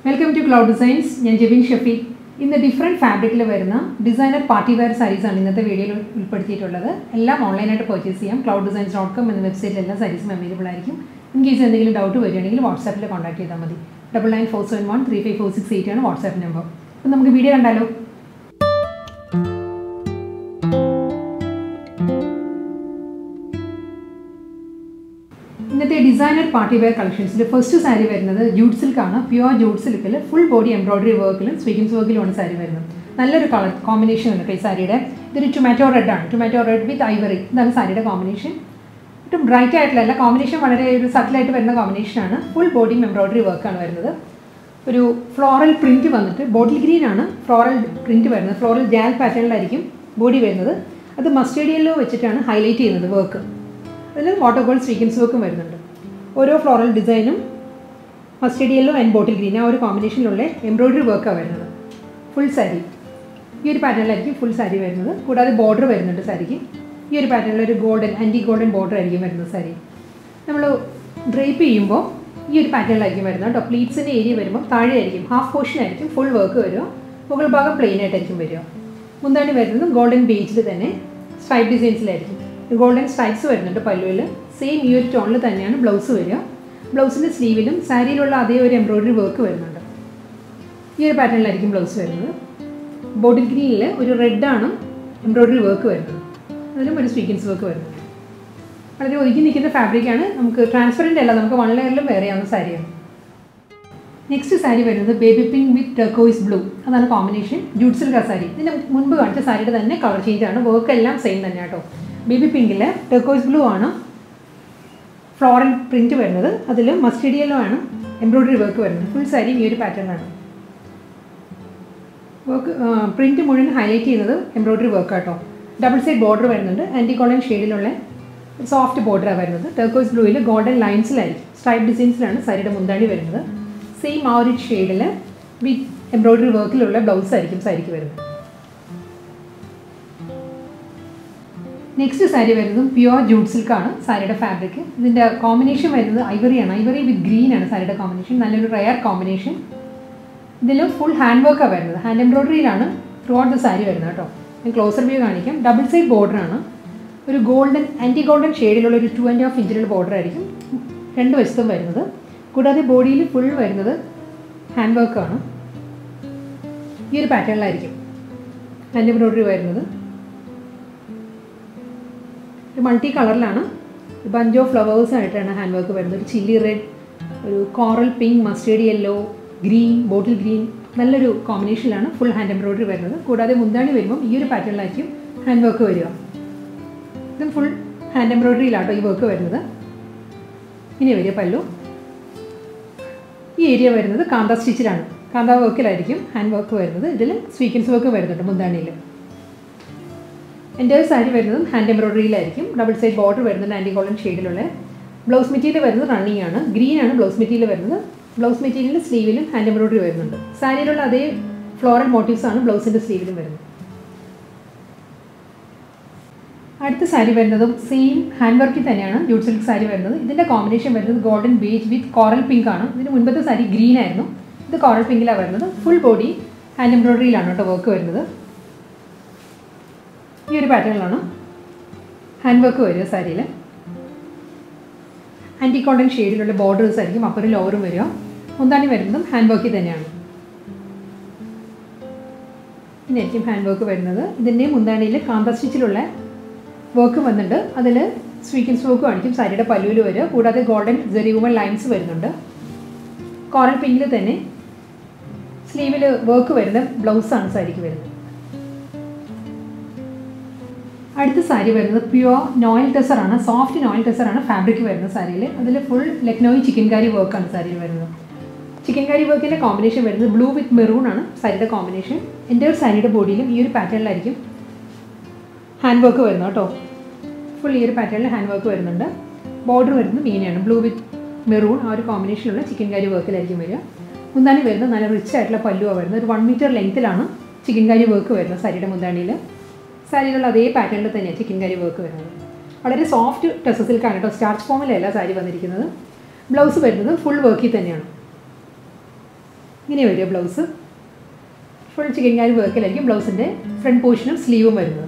welcome to cloud designs ഞാൻ ജെബിൻ ഷഫീഖ് ഇന്ന് different ഫാബ്രിക്കിൽ വരുന്ന ഡിസൈനർ പാർട്ടി വെയർ സാരീസാണ് ഇന്നത്തെ വീഡിയോയിൽ ഉൾപ്പെടുത്തിയിട്ടുള്ളത് എല്ലാം ഓൺലൈനായിട്ട് പർച്ചേസ് ചെയ്യാം ക്ലൗഡ് ഡിസൈൻസ് ഡോട്ട് കോം എന്ന വെബ്സൈറ്റിൽ എല്ലാ സാരീസും അവൈലബിൾ ആയിരിക്കും ഇൻ കേസ് എന്തെങ്കിലും ഡൗട്ട് വരികയാണെങ്കിൽ വാട്സാപ്പിൽ കോൺടാക്ട് ചെയ്താൽ മതി double nine four seven one three five four six eight ആണ് വാട്സാപ്പ് നമ്പർ അപ്പം നമുക്ക് വീഡിയോ കണ്ടാലോ ഇന്നത്തെ ഡിസൈനർ പാർട്ടി വെയർ കളക്ഷൻസിൽ ഫസ്റ്റ് സാരി വരുന്നത് ജൂട്ട് സിൽക്കാണ് പ്യുവർ ജൂട്ട് സിൽക്കിൽ ഫുൾ ബോഡി എംബ്രോയിഡറി വർക്കിലും സ്വീക്കിൻസ് വർക്കിലുമാണ് സാരി വരുന്നത് നല്ലൊരു കളർ കോമ്പിനേഷൻ ഉണ്ട് ഈ സാരിയുടെ ഇതൊരു ടൊമാറ്റോ റെഡ് ആണ് ടൊമാറ്റോ റെഡ് വിത്ത് ഐവറി ഇതാണ് സാരിയുടെ കോമ്പിനേഷൻ ഒട്ടും ബ്രൈറ്റ് ആയിട്ടുള്ള കോമ്പിനേഷൻ വളരെ ഒരു സട്ടിലായിട്ട് വരുന്ന കോമ്പിനേഷനാണ് ഫുൾ ബോഡി എംബ്രോയിഡറി വർക്കാണ് വരുന്നത് ഒരു ഫ്ലോറൽ പ്രിൻറ്റ് വന്നിട്ട് ബോട്ടിൽ ഗ്രീൻ ആണ് ഫ്ലോറൽ പ്രിൻറ്റ് വരുന്നത് ഫ്ലോറൽ ജാൽ പാറ്റേണിലായിരിക്കും ബോഡി വരുന്നത് അത് മസ്റ്റേഡ് യെല്ലോ വെച്ചിട്ടാണ് ഹൈലൈറ്റ് ചെയ്യുന്നത് വർക്ക് അതിൽ വാട്ടർ ഗോൾഡ് സ്വീക്കൻസ് വർക്കും വരുന്നുണ്ട് ഓരോ ഫ്ലോറൽ ഡിസൈനും mustard yellow and bottle green ആ ഒരു കോമ്പിനേഷനിലുള്ള എംബ്രോയിഡറി വർക്കാണ് വരുന്നത് ഫുൾ സാരി ഈ ഒരു പാറ്റേണിലായിരിക്കും ഫുൾ സാരി വരുന്നത് കൂടാതെ ബോർഡർ വരുന്നുണ്ട് സാരിക്ക് ഈ ഒരു പാറ്റേണിൽ ഒരു ഗോൾഡൻ ആൻറ്റി ഗോൾഡൻ ബോർഡർ ആയിരിക്കും വരുന്നത് സാരി നമ്മൾ ഡ്രേപ്പ് ചെയ്യുമ്പോൾ ഈ ഒരു പാറ്റേണിലായിരിക്കും വരുന്നത് കേട്ടോ പ്ലീറ്റ്സിൻ്റെ ഏരിയ വരുമ്പോൾ താഴെ ആയിരിക്കും ഹാഫ് പോർഷൻ ആയിരിക്കും ഫുൾ വർക്ക് വരിക മുകൾ ഭാഗം പ്ലെയിൻ ആയിട്ടായിരിക്കും വരിക മുന്താണി വരുന്നത് ഗോൾഡൻ ബേജിൽ തന്നെ സ്ട്രൈപ്പ് ഡിസൈൻസിലായിരിക്കും ഗോൾഡൻ സ്ട്രൈപ്സ് വരുന്നുണ്ട് പല്ലുവിൽ സെയിം ഈ ഒരു ടോണിൽ തന്നെയാണ് ബ്ലൗസ് വരിക ബ്ലൗസിൻ്റെ സ്ലീവിലും സാരിയിലുള്ള അതേ ഒരു എംബ്രോയിഡറി വർക്ക് വരുന്നുണ്ട് ഈ ഒരു പാറ്റേണിലായിരിക്കും ബ്ലൗസ് വരുന്നത് ബോട്ടിൽ ഗ്രീനിൽ ഒരു റെഡാണ് എംബ്രോയിഡറി വർക്ക് വരുന്നത് അതിലും ഒരു സ്വീക്കൻസ് വർക്ക് വരുന്നുണ്ട് വളരെ ഒതുക്കി നിൽക്കുന്ന ഫാബ്രിക്കാണ് നമുക്ക് ട്രാൻസ്പെറൻ്റ് അല്ല നമുക്ക് വൺ ലെയറിലും വേറെ ആവുന്ന സാരിയാണ് നെക്സ്റ്റ് സാരി വരുന്നത് baby pink with turquoise blue അതാണ് കോമ്പിനേഷൻ ജൂട്ട് സിൽക്ക സാരി ഇതിന് മുൻപ് കാണിച്ച സാരിയുടെ തന്നെ കളർ ചേഞ്ച് ആണ് വർക്ക് എല്ലാം സെയിം തന്നെ കേട്ടോ ബേബി പിങ്കിൽ ടെർക്കോയിസ് ബ്ലൂ ആണ് ഫ്ലോറൽ പ്രിൻറ്റ് വരുന്നത് അതിൽ മസ്റ്റേഡ് യെല്ലോ ആണ് എംബ്രോയിഡറി വർക്ക് വരുന്നത് ഫുൾ സാരി ഈ ഒരു പാറ്റേണാണ് വർക്ക് പ്രിൻറ്റ് മുഴുവൻ ഹൈലൈറ്റ് ചെയ്യുന്നത് എംബ്രോയിഡറി വർക്ക് കേട്ടോ ഡബിൾ സൈഡ് ബോർഡർ വരുന്നുണ്ട് ആൻറ്റി കോളൻ ഷെയ്ഡിലുള്ള സോഫ്റ്റ് ബോർഡറാണ് വരുന്നത് ടെർക്കോസ് ബ്ലൂയിൽ ഗോൾഡൻ ലൈൻസിലായിരിക്കും സ്ട്രൈപ്പ് ഡിസൈൻസിലാണ് സാരിയുടെ മുന്താണി വരുന്നത് സെയിം ആ ഒരു ഷെയ്ഡിൽ വിത്ത് എംബ്രോയിഡറി വർക്കിലുള്ള ബ്ലൗസ് ആയിരിക്കും സാരിക്ക് വരുന്നത് നെക്സ്റ്റ് സാരി വരുന്നത് പ്യുവർ ജൂട്ട് സിൽക്കാണ് സാരിയുടെ ഫാബ്രിക് ഇതിൻ്റെ കോമ്പിനേഷൻ വരുന്നത് ഐവറിയാണ് ഐവറി വിത്ത് ഗ്രീൻ ആണ് സാരിയുടെ കോമ്പിനേഷൻ നല്ലൊരു റയർ കോമ്പിനേഷൻ ഇതിൽ ഫുൾ ഹാൻഡ് വർക്കാണ് വരുന്നത് ഹാൻഡ് എംബ്രോയിഡറിയിലാണ് ത്രൂ ഔട്ട് ദ സാരി വരുന്നത് കേട്ടോ ഞാൻ ക്ലോസർ വ്യൂ കാണിക്കാം ഡബിൾ സൈഡ് ബോർഡറാണ് ഒരു ഗോൾഡൻ ആൻറ്റി ഗോൾഡൻ ഷെയ്ഡിലുള്ള ഒരു ടു ആൻഡ് ഹാഫ് ഇഞ്ചിലുള്ള ബോർഡർ ആയിരിക്കും രണ്ട് വശത്തും വരുന്നത് കൂടാതെ ബോഡിയിൽ ഫുൾ വരുന്നത് ഹാൻഡ് വർക്കാണ് ഈ ഒരു പാറ്റേണിലായിരിക്കും ഹാൻഡ് എംബ്രോയിഡറി വരുന്നത് ഒരു മൾട്ടി കളറിലാണ് ബഞ്ച് ഓഫ് ഫ്ലവേഴ്സ് ആയിട്ടാണ് ഹാൻഡ് വർക്ക് വരുന്നത് ഒരു ചില്ലി റെഡ് ഒരു coral pink mustard yellow green bottle green നല്ലൊരു കോമ്പിനേഷനിലാണ് ഫുൾ ഹാൻഡ് എംബ്രോയിഡറി വരുന്നത് കൂടാതെ മുന്താണി വരുമ്പം ഈ ഒരു പാറ്റേണിലായിരിക്കും ഹാൻഡ് വർക്ക് വരിക ഇതും ഫുൾ ഹാൻഡ് എംബ്രോയിഡറിയിലാട്ടോ ഈ വർക്ക് വരുന്നത് ഇനി വരിക പല്ലു ഈ ഏരിയ വരുന്നത് കാന്ത സ്റ്റിച്ചിലാണ് കാന്ത വർക്കിലായിരിക്കും ഹാൻഡ് വർക്ക് വരുന്നത് ഇതിൽ സ്വീക്കൻസ് വർക്ക് വരുന്നുണ്ട് മുന്താണിയിൽ എൻ്റെ സാരി വരുന്നതും ഹാൻഡ് എംബ്രോയിഡറിയിലായിരിക്കും ഡബിൾ സൈഡ് ബോർഡർ വരുന്നുണ്ട് ആൻറ്റി കോളൻ ഷെയ്ഡിലുള്ള ബ്ലൗസ് മെറ്റീരിയൽ വരുന്നത് റണ്ണിങ് ആണ് ഗ്രീൻ ആണ് ബ്ലൗസ് മെറ്റീരിയൽ വരുന്നത് ബ്ലൗസ് മെറ്റീരിയലിൽ സ്ലീവിലും ഹാൻഡ് എംബ്രോയിഡറി വരുന്നുണ്ട് സാരിയിലുള്ള അതേ ഫ്ലോറൽ മോട്ടീവ്സ് ആണ് ബ്ലൗസിൻ്റെ സ്ലീവിലും വരുന്നത് അടുത്ത സാരി വരുന്നതും സെയിം ഹാൻഡ് വർക്കിൽ തന്നെയാണ് ജൂട്ട് സിൽക്ക് സാരി വരുന്നത് ഇതിൻ്റെ കോമ്പിനേഷൻ വരുന്നത് golden beige with coral pink ആണ് ഇതിന് മുൻപത്തെ സാരി ഗ്രീൻ ആയിരുന്നു ഇത് കോറൽ പിങ്കിലാണ് വരുന്നത് ഫുൾ ബോഡി ഹാൻഡ് എംബ്രോയിഡറിയിലാണ് കേട്ടോ വർക്ക് വരുന്നത് ഈ ഒരു പാറ്റേണിലാണ് ഹാൻഡ് വർക്ക് വരിക സാരിയിൽ ആൻറ്റി കോണ്ടൻ ഷെയ്ഡിലുള്ള ബോർഡേഴ്സ് ആയിരിക്കും അപ്പറും ലോവറും വരിക മുന്താണി വരുന്നതും ഹാൻഡ് വർക്കിൽ തന്നെയാണ് പിന്നെയായിരിക്കും ഹാൻഡ് വർക്ക് വരുന്നത് ഇതിൻ്റെ മുന്താണിയിൽ കാന്ത സ്റ്റിച്ചിലുള്ള വർക്ക് വന്നിട്ടുണ്ട് അതിൽ സ്വീക്കൻസ് വർക്ക് കാണിക്കും സാരിയുടെ പല്ലുവിൽ വരിക കൂടാതെ ഗോൾഡൻ ജെറിവുമൽ ലൈൻസ് വരുന്നുണ്ട് കോറൽ പിങ്കിൽ തന്നെ സ്ലീവിൽ വർക്ക് വരുന്ന ബ്ലൗസാണ് സാരിക്ക് വരുന്നത് അടുത്ത സാരി വരുന്നത് പ്യുവർ നോയിൽ ടെസറാണ് സോഫ്റ്റ് നോയിൽ ടെസറാണ് ഫാബ്രിക് വരുന്നത് സാരിയിൽ അതിൽ ഫുൾ ലക്നോയി ചിക്കൻ കാരി വർക്കാണ് സാരിയിൽ വരുന്നത് ചിക്കൻ കാരി വർക്കിൻ്റെ കോമ്പിനേഷൻ വരുന്നത് ബ്ലൂ വിത്ത് മെറൂൺ ആണ് സാരിയുടെ കോമ്പിനേഷൻ എൻ്റെ ഒരു സാരിയുടെ ബോഡിയിലും ഈ ഒരു പാറ്റേണിലായിരിക്കും ഹാൻഡ് വർക്ക് വരുന്നത് കേട്ടോ ഫുൾ ഈ ഒരു പാറ്റേണിൽ ഹാൻഡ് വർക്ക് വരുന്നുണ്ട് ബോർഡർ വരുന്നത് മീനാണ് ബ്ലൂ വിത്ത് മെറൂൺ ആ ഒരു കോമ്പിനേഷനുള്ള ചിക്കൻ കാരി വർക്കിലായിരിക്കും വരിക മുന്താണി വരുന്നത് നല്ല റിച്ച് ആയിട്ടുള്ള പല്ലുവാണ് വരുന്നത് ഒരു വൺ മീറ്റർ ലെങ്ത്തിലാണ് ചിക്കൻ കാരി വർക്ക് വരുന്നത് സാരിയുടെ മുന്താണിയിൽ സാരികളുള്ള അതേ പാറ്റേണിൽ തന്നെയാണ് ചിക്കൻ കറി വർക്ക് വരുന്നത് വളരെ സോഫ്റ്റ് ടെസ സിൽക്കാണ് കേട്ടോ സ്റ്റാർച്ച് ഫോമിലല്ല സാരി വന്നിരിക്കുന്നത് ബ്ലൗസ് വരുന്നത് ഫുൾ വർക്കിൽ തന്നെയാണ് ഇങ്ങനെ വരിക ബ്ലൗസ് ഫുൾ ചിക്കൻകാരി വർക്കിലായിരിക്കും ബ്ലൗസിൻ്റെ ഫ്രണ്ട് പോർഷനും സ്ലീവും വരുന്നത്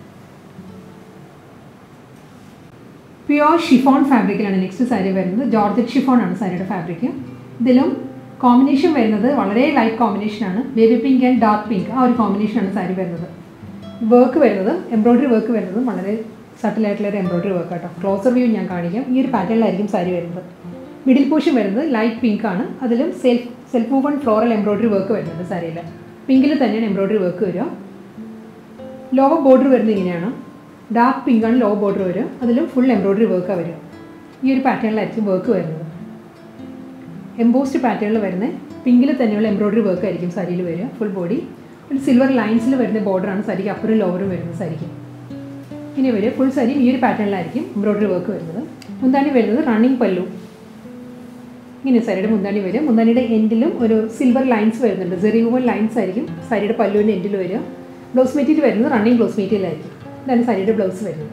പ്യുവർ ഷിഫോൺ ഫാബ്രിക്കിലാണ് നെക്സ്റ്റ് സാരി വരുന്നത് ജോർജറ്റ് ഷിഫോൺ ആണ് സാരിയുടെ ഫാബ്രിക് ഇതിലും കോമ്പിനേഷൻ വരുന്നത് വളരെ ലൈറ്റ് കോമ്പിനേഷനാണ് baby pink and dark pink ആ ഒരു കോമ്പിനേഷനാണ് സാരി വരുന്നത് വർക്ക് വരുന്നത് എംബ്രോയ്ഡറി വർക്ക് വരുന്നത് വളരെ സട്ടിലായിട്ടുള്ള ഒരു എംബ്രോയ്ഡറി വർക്ക് കേട്ടോ ക്ലോസർ വ്യൂ ഞാൻ കാണിക്കാം ഈ ഒരു പാറ്റേണിലായിരിക്കും സാരി വരുന്നത് മിഡിൽ പോർഷൻ വരുന്നത് ലൈറ്റ് പിങ്ക് ആണ് അതിലും self self mauve and floral embroidery work വരുന്നുണ്ട് സാരിയിൽ പിങ്കിൽ തന്നെയാണ് എംബ്രോയ്ഡറി വർക്ക് വരിക ലോവർ ബോർഡർ വരുന്നത് ഇങ്ങനെയാണ് ഡാർക്ക് പിങ്ക് ആണ് ലോ ബോർഡർ വരിക അതിലും ഫുൾ എംബ്രോയ്ഡറി വർക്കാണ് വരിക ഈ ഒരു പാറ്റേണിലായിരിക്കും വർക്ക് വരുന്നത് എംബോസ്ഡ് പാറ്റേണിൽ വരുന്ന പിങ്കിൽ തന്നെയുള്ള എംബ്രോയ്ഡറി വർക്ക് ആയിരിക്കും സാരിയിൽ വരിക ഫുൾ ബോഡി ഒരു സിൽവർ ലൈൻസിൽ വരുന്ന ബോർഡറാണ് സാരിക്ക് അപ്പറും ലോവറും വരുന്നത് സാരിക്ക് ഇനി വരിക ഫുൾ സാരി ഈ ഒരു പാറ്റേണിലായിരിക്കും എംബ്രോയ്ഡറി വർക്ക് വരുന്നത് മുന്താണി വരുന്നത് റണ്ണിങ് പല്ലു ഇങ്ങനെ സാരിയുടെ മുന്താണി വരും മുന്താണിയുടെ എൻഡിലും ഒരു സിൽവർ ലൈൻസ് വരുന്നുണ്ട് ജെറിയൂവൽ ലൈൻസ് ആയിരിക്കും സാരിയുടെ പല്ലുവിൻ്റെ എൻഡിൽ വരിക ബ്ലൗസ് മെറ്റീരിയൽ വരുന്നത് റണ്ണിങ് ബ്ലൗസ് മെറ്റീരിയൽ ആയിരിക്കും ഇതാണ് സാരിയുടെ ബ്ലൗസ് വരുന്നത്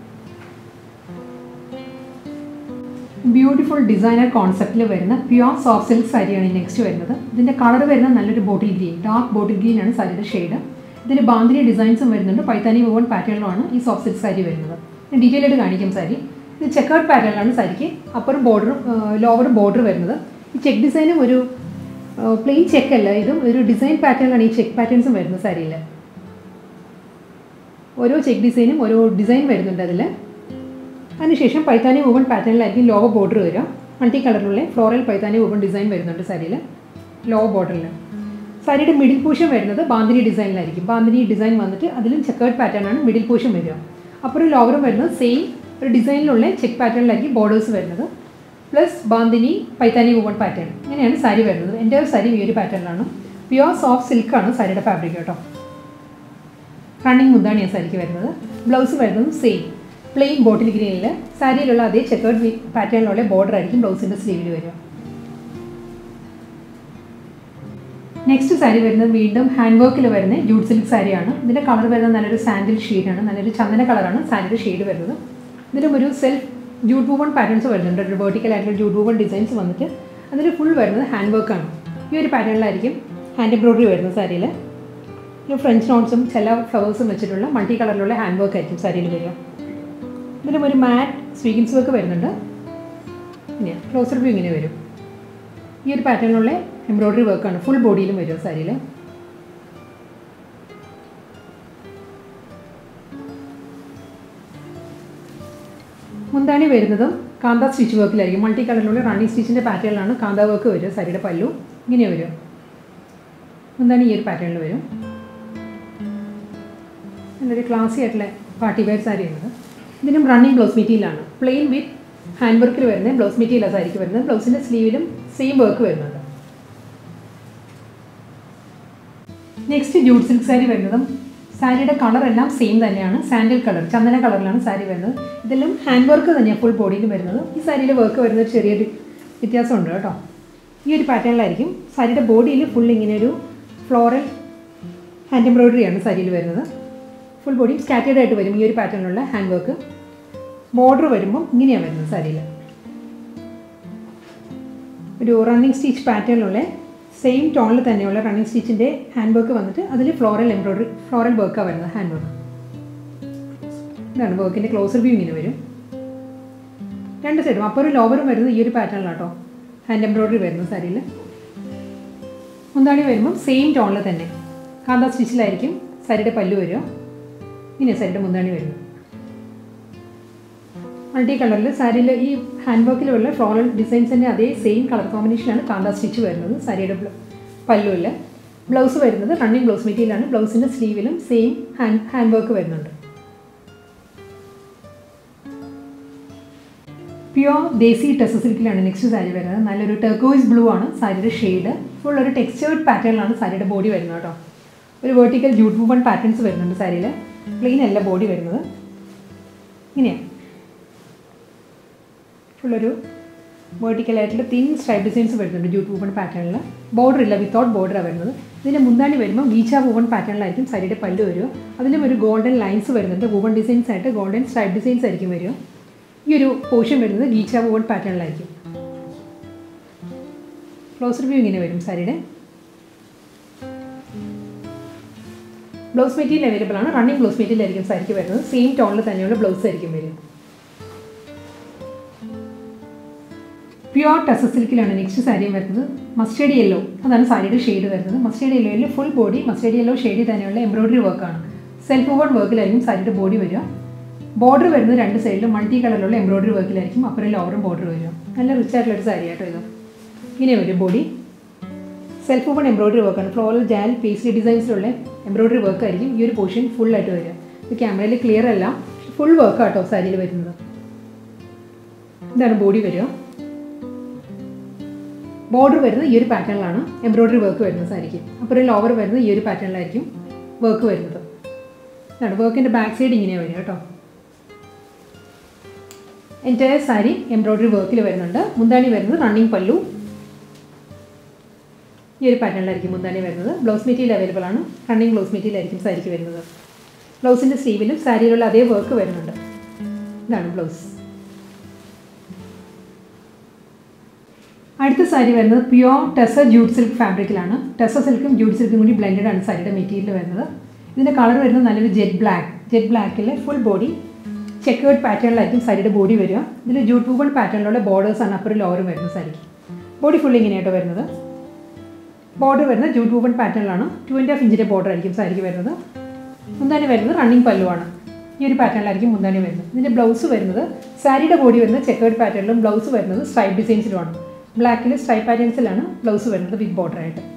ബ്യൂട്ടിഫുൾ ഡിസൈനർ കോൺസെപ്റ്റിൽ വരുന്ന പ്യുവർ സോഫ്റ്റ് സിൽക്ക് സാരിയാണ് നെക്സ്റ്റ് വരുന്നത് ഇതിൻ്റെ കളർ വരുന്നത് നല്ലൊരു bottle green dark bottle green ആണ് സാരിയുടെ ഷെയ്ഡ് ഇതിന് ബാന്തിനി ഡിസൈൻസും വരുന്നുണ്ട് പൈത്താനി വോൺ പാറ്റേണിലുമാണ് ഈ സോഫ്റ്റ് സിൽക്ക് സാരി വരുന്നത് ഞാൻ ഡീറ്റെയിൽ ആയിട്ട് കാണിക്കാം സാരി ഇത് ചെക്കേർഡ് പാറ്റേണിലാണ് സാരിക്ക് അപ്പറും ബോർഡറും ലോവറും ബോർഡർ വരുന്നത് ഈ ചെക്ക് ഡിസൈനും ഒരു പ്ലെയിൻ ചെക്ക് അല്ല ഇതും ഒരു ഡിസൈൻ പാറ്റേണിലാണ് ഈ ചെക്ക് പാറ്റേൺസും വരുന്നത് സാരിയിൽ ഓരോ ചെക്ക് ഡിസൈനും ഓരോ ഡിസൈൻ വരുന്നുണ്ട് അതിൽ അതിനുശേഷം പൈത്താനി വുവൺ പാറ്റേണിലായിരിക്കും ലോവർ ബോർഡർ വരിക മൾട്ടി കളറിലുള്ള ഫ്ലോറൽ പൈത്താനി വുവൺ ഡിസൈൻ വരുന്നുണ്ട് സാരിയിൽ ലോവർ ബോർഡറിൽ സാരിയുടെ മിഡിൽ പോർഷൻ വരുന്നത് ബാന്തിനി ഡിസൈനിലായിരിക്കും ബാന്തിനി ഡിസൈൻ വന്നിട്ട് അതിലും ചെക്കേർഡ് പാറ്റേൺ ആണ് മിഡിൽ പോർഷൻ വരിക അപ്പുറം ലോവറും വരുന്നത് സെയിം ഒരു ഡിസൈനിലുള്ള ചെക്ക് പാറ്റേണിലായിരിക്കും ബോർഡേഴ്സ് വരുന്നത് plus bandhani Paithani woven pattern ഇങ്ങനെയാണ് സാരി വരുന്നത് എൻ്റെ ഒരു സാരി ഈ ഒരു പാറ്റേണിലാണ് പ്യുവർ സോഫ്റ്റ് സിൽക്കാണ് സാരിയുടെ ഫാബ്രിക് കേട്ടോ റണ്ണിങ് മുന്താണിയാണ് സാരിക്ക് വരുന്നത് ബ്ലൗസ് വരുന്നത് സെയിം പ്ലെയിൻ ബോട്ടിൽ ഗ്രീനിൽ സാരിയിലുള്ള അതേ ചെക്കേർഡ് പാറ്റേണിലുള്ള ബോർഡർ ആയിരിക്കും ബ്ലൗസിൻ്റെ സ്ലീവിൽ വരിക നെക്സ്റ്റ് സാരി വരുന്നത് വീണ്ടും ഹാൻഡ് വർക്കിൽ വരുന്ന ജൂട്ട് സിൽക്ക് സാരിയാണ് ഇതിൻ്റെ കളർ വരുന്നത് നല്ലൊരു സാൻഡിൽ ഷെയ്ഡാണ് നല്ലൊരു ചന്ദന കളറാണ് സാരിയുടെ ഷെയ്ഡ് വരുന്നത് ഇതിലും ഒരു സെൽഫ് ജൂട്ട് വൂവൺ പാറ്റേൺസ് വരുന്നുണ്ട് ഒരു വെർട്ടിക്കൽ ആയിട്ടുള്ള ജൂട്ട് വൂവൺ ഡിസൈൻസ് വന്നിട്ട് അതിൽ ഫുൾ വരുന്നത് ഹാൻഡ് വർക്കാണ് ഈ ഒരു പാറ്റേണിലായിരിക്കും ഹാൻഡ് എംബ്രോയ്ഡറി വരുന്നത് സാരിയിൽ ഒരു ഫ്രഞ്ച് നോട്ട്സും ചില ഫ്ലവേഴ്സും വെച്ചിട്ടുള്ള മൾട്ടി കളറിലുള്ള ഹാൻഡ് വർക്ക് ആയിരിക്കും സാരിയിൽ വരിക ഇതിലും ഒരു മാറ്റ് സ്വീഗൻസ് വർക്ക് വരുന്നുണ്ട് ഇങ്ങനെ ക്ലോസർ വ്യൂ ഇങ്ങനെ വരും ഈ ഒരു പാറ്റേണിലുള്ള എംബ്രോയ്ഡറി വർക്കാണ് ഫുൾ ബോഡിയിലും വരും സാരിയിൽ മുന്താണി വരുന്നതും കാന്ത സ്റ്റിച്ച് വർക്കിലായിരിക്കും മൾട്ടി കളറിലുള്ള റണ്ണി സ്റ്റിച്ചിൻ്റെ പാറ്റേണിലാണ് കാന്ത വർക്ക് വരിക സാരിയുടെ പല്ലു ഇങ്ങനെ വരും മുന്താണി ഈ ഒരു പാറ്റേണിൽ വരും നല്ലൊരു ക്ലാസി ആയിട്ടുള്ള പാർട്ടി വെയർ സാരിയാണിത് ഇതിനും റണ്ണിങ് ബ്ലൗസ് മെറ്റീരിയലാണ് പ്ലെയിൻ വിത്ത് ഹാൻഡ് വർക്കിൽ വരുന്ന ബ്ലൗസ് മെറ്റീരിയലാണ് സാരിക്ക് വരുന്നത് ബ്ലൗസിൻ്റെ സ്ലീവിലും സെയിം വർക്ക് വരുന്നുണ്ട് നെക്സ്റ്റ് ജൂട്ട് സിൽക്ക് സാരി വരുന്നതും സാരിയുടെ കളർ എല്ലാം സെയിം തന്നെയാണ് സാൻഡിൽ കളർ ചന്ദന കളറിലാണ് സാരി വരുന്നത് ഇതെല്ലാം ഹാൻഡ് വർക്ക് തന്നെയാണ് ഫുൾ ബോഡിയിൽ വരുന്നത് ഈ സാരിയിൽ വർക്ക് വരുന്ന ചെറിയൊരു വ്യത്യാസമുണ്ട് കേട്ടോ ഈ ഒരു പാറ്റേണിലായിരിക്കും സാരിയുടെ ബോഡിയിൽ ഫുൾ ഇങ്ങനെ ഒരു ഫ്ലോറൽ ഹാൻഡ് എംബ്രോയ്ഡറിയാണ് സാരിയിൽ വരുന്നത് ഫുൾ ബോഡി സ്കാറ്റേഡ് ആയിട്ട് വരും ഈ ഒരു പാറ്റേണിലുള്ള ഹാൻഡ് വർക്ക് ബോർഡർ വരുമ്പം ഇങ്ങനെയാണ് വരുന്നത് സാരിയിൽ ഒരു റണ്ണിങ് സ്റ്റിച്ച് പാറ്റേണിലുള്ള സെയിം ടോണിൽ തന്നെയുള്ള റണ്ണിങ് സ്റ്റിച്ചിൻ്റെ ഹാൻഡ് വർക്ക് വന്നിട്ട് അതിൽ ഫ്ലോറൽ എംബ്രോയ്ഡറി ഫ്ലോറൽ വർക്കാണ് വരുന്നത് ഹാൻഡ് വർക്ക് ഇതാണ് വർക്കിൻ്റെ ക്ലോസർ വ്യൂ ഇങ്ങനെ വരും രണ്ട് സൈഡും അപ്പോൾ ഒരു ലോവറും വരുന്നത് ഈ ഒരു പാറ്റേണിലാട്ടോ ഹാൻഡ് എംബ്രോയ്ഡറി വരുന്നത് സാരിയിൽ മുന്താണി വരുമ്പം സെയിം ടോണിൽ തന്നെ കാന്ത സ്റ്റിച്ചിലായിരിക്കും സാരിയുടെ പല്ല് വരിക ഇങ്ങനെ സാരിയുടെ മുന്താണി വരുന്നത് മൾട്ടി കളറിൽ സാരിയിൽ ഈ ഹാൻഡ് വർക്കിലുള്ള ഫ്ലോറൽ ഡിസൈൻസിൻ്റെ അതേ സെയിം കളർ കോമ്പിനേഷനാണ് കാന്ത സ്റ്റിച്ച് വരുന്നത് സാരിയുടെ പല്ലുവിൽ ബ്ലൗസ് വരുന്നത് റണ്ണിങ് ബ്ലൗസ് മെറ്റീരിയലാണ് ബ്ലൗസിൻ്റെ സ്ലീവിലും സെയിം ഹാൻഡ് ഹാൻഡ് വർക്ക് വരുന്നുണ്ട് പ്യുവർ ദേശി ടെസ് സിൽക്കിലാണ് നെക്സ്റ്റ് സാരി വരുന്നത് നല്ലൊരു ടെർക്കോയിസ് ബ്ലൂ ആണ് സാരിയുടെ ഷെയ്ഡ് ഫുൾ ഒരു ടെക്സ്ചേർഡ് പാറ്റേണിലാണ് സാരിയുടെ ബോഡി വരുന്നത് കേട്ടോ ഒരു വേർട്ടിക്കൽ ജൂട്ട് വൂവൺ പാറ്റേൺസ് വരുന്നുണ്ട് സാരിയിൽ പ്ലെയിൻ അല്ല ബോഡി വരുന്നത് ഇങ്ങനെയാണ് ഫുള്ളൊരു വേർട്ടിക്കലായിട്ടുള്ള തിൻ സ്ട്രൈപ്പ് ഡിസൈൻസ് വരുന്നുണ്ട് ജൂട്ട് വൂവൺ പാറ്റേണിൽ ബോർഡർ ഇല്ല വിത്തൗട്ട് ബോർഡറാണ് വരുന്നത് ഇതിൻ്റെ മുന്താണി വരുമ്പോൾ ഗീച്ച വൂവൺ പാറ്റേണിലായിരിക്കും സാരിയുടെ പല്ല് വരിക അതിലും ഒരു ഗോൾഡൻ ലൈൻസ് വരുന്നുണ്ട് വൂവൺ ഡിസൈൻസ് ആയിട്ട് ഗോൾഡൻ സ്ട്രൈപ്പ് ഡിസൈൻസ് ആയിരിക്കും വരിക ഈ ഒരു പോർഷൻ വരുന്നത് ഗീച്ച വൂവൺ പാറ്റേണിലായിരിക്കും ക്ലോസർ വ്യൂ ഇങ്ങനെ വരും സാരിയുടെ ബ്ലൗസ് മെറ്റീരിയൽ അവൈലബിൾ ആണ് റണ്ണിങ് ബ്ലൗസ് മെറ്റീരിയൽ ആയിരിക്കും സാരിക്ക് വരുന്നത് സെയിം ടോണിൽ തന്നെയുള്ള ബ്ലൗസ് ആയിരിക്കും വരിക പ്യുവർ ടസ സിൽക്കിലാണ് നെക്സ്റ്റ് സാരിയും വരുന്നത് മസ്റ്റേഡ് യെല്ലോ അതാണ് സാരിയുടെ ഷെയ്ഡ് വരുന്നത് മസ്റ്റേഡ് യെല്ലോയിൽ ഫുൾ ബോഡി മസ്റ്റേഡ് യെല്ലോ ഷെയ്ഡിൽ തന്നെയുള്ള എംബ്രോയിഡറി വർക്കാണ് സെൽഫ് വൺ വർക്കിലായിരിക്കും സാരിയുടെ ബോഡി വരിക ബോർഡർ വരുന്നത് രണ്ട് സൈഡിലും മൾട്ടി കളറിലുള്ള എംബ്രോയിഡറി വർക്കിലായിരിക്കും അപ്പുറം ലോവറും ബോർഡർ വരിക നല്ല റിച്ച് ആയിട്ടുള്ള ഒരു സാരി ആട്ടോ ഇത് ഇങ്ങനെ വരും ബോഡി സെൽഫ് ഓപ്പൺ എംബ്രോയിഡറി വർക്കാണ് ഫ്ലോറൽ ജാൽ പേസ്ലി ഡിസൈൻസിലുള്ള എംബ്രോയിഡറി വർക്ക് ആയിരിക്കും ഈ ഒരു പോർഷൻ ഫുൾ ആയിട്ട് വരിക ഇത് ക്യാമറയിൽ ക്ലിയർ അല്ല ഫുൾ വർക്ക് ആട്ടോ സാരിയിൽ വരുന്നത് ഇതാണ് ബോഡി വരിക ബോർഡർ വരുന്നത് ഈ ഒരു പാറ്റേണിലാണ് എംബ്രോയിഡറി വർക്ക് വരുന്നത് സാരിക്ക് അപ്പോൾ ഒരു ലോവർ വരുന്നത് ഈ ഒരു പാറ്റേണിലായിരിക്കും വർക്ക് വരുന്നത് ഇതാണ് വർക്കിൻ്റെ ബാക്ക് സൈഡ് ഇങ്ങനെയാണ് വരിക കേട്ടോ എൻ്റെ സാരി എംബ്രോയിഡറി വർക്കിൽ വരുന്നുണ്ട് മുന്താണി വരുന്നത് റണ്ണിങ് പല്ലു ഈ ഒരു പാറ്റേണിലായിരിക്കും മുന്താണി വരുന്നത് ബ്ലൗസ് മെറ്റീരിയൽ അവൈലബിൾ ആണ് റണ്ണിങ് ബ്ലൗസ് മെറ്റീരിയൽ ആയിരിക്കും സാരിക്ക് വരുന്നത് ബ്ലൗസിൻ്റെ സ്ലീവിലും സാരിയിലുള്ള അതേ വർക്ക് വരുന്നുണ്ട് ഇതാണ് ബ്ലൗസ് അടുത്ത സാരി വരുന്നത് പ്യുവർ ടെസ ജൂട്ട് സിൽക്ക് ഫാബ്രിക്കിലാണ് ടെസ സിൽക്കും ജൂട്ട് സിൽക്കും കൂടി ബ്ലെൻഡഡ് ആണ് സാരിയുടെ മെറ്റീരിയൽ വരുന്നത് ഇതിൻ്റെ കളർ വരുന്നത് നല്ലൊരു ജെറ്റ് ബ്ലാക്ക് ജെറ്റ് ബ്ലാക്കിൽ ഫുൾ ബോഡി ചെക്കേർഡ് പാറ്റേണിലായിരിക്കും സാരിയുടെ ബോഡി വരിക ഇതിൽ ജൂട്ട് വൂബൺ പാറ്റേണിലുള്ള ബോർഡേഴ്സാണ് അപ്പുറം ലോവറും വരുന്നത് സാരിക്ക് ബോഡി ഫുൾ ഇങ്ങനെയായിട്ട് വരുന്നത് ബോർഡർ വരുന്നത് ജൂട്ട് വൂബൺ പാറ്റേണിലാണ് ടു ആൻഡ് ഹാഫ് ഇഞ്ചിൻ്റെ ബോർഡർ ആയിരിക്കും സാരിക്ക് വരുന്നത് മുന്താണി വരുന്നത് റണ്ണിങ് പല്ലുവാണ് ഈ ഒരു പാറ്റേണിലായിരിക്കും മുന്താണി വരുന്നത് ഇതിൻ്റെ ബ്ലൗസ് വരുന്നത് സാരിയുടെ ബോഡി വരുന്നത് ചെക്കേർഡ് പാറ്റേണിലും ബ്ലൗസ് വരുന്നത് സ്ട്രൈപ്പ് ഡിസൈൻസിലുമാണ് ബ്ലാക്കിൽ സ്ട്രൈപ്പ് പാറ്റേൺസിലാണ് ബ്ലൗസ് വരുന്നത് വിത്ത് ബോർഡർ ആയിട്ട്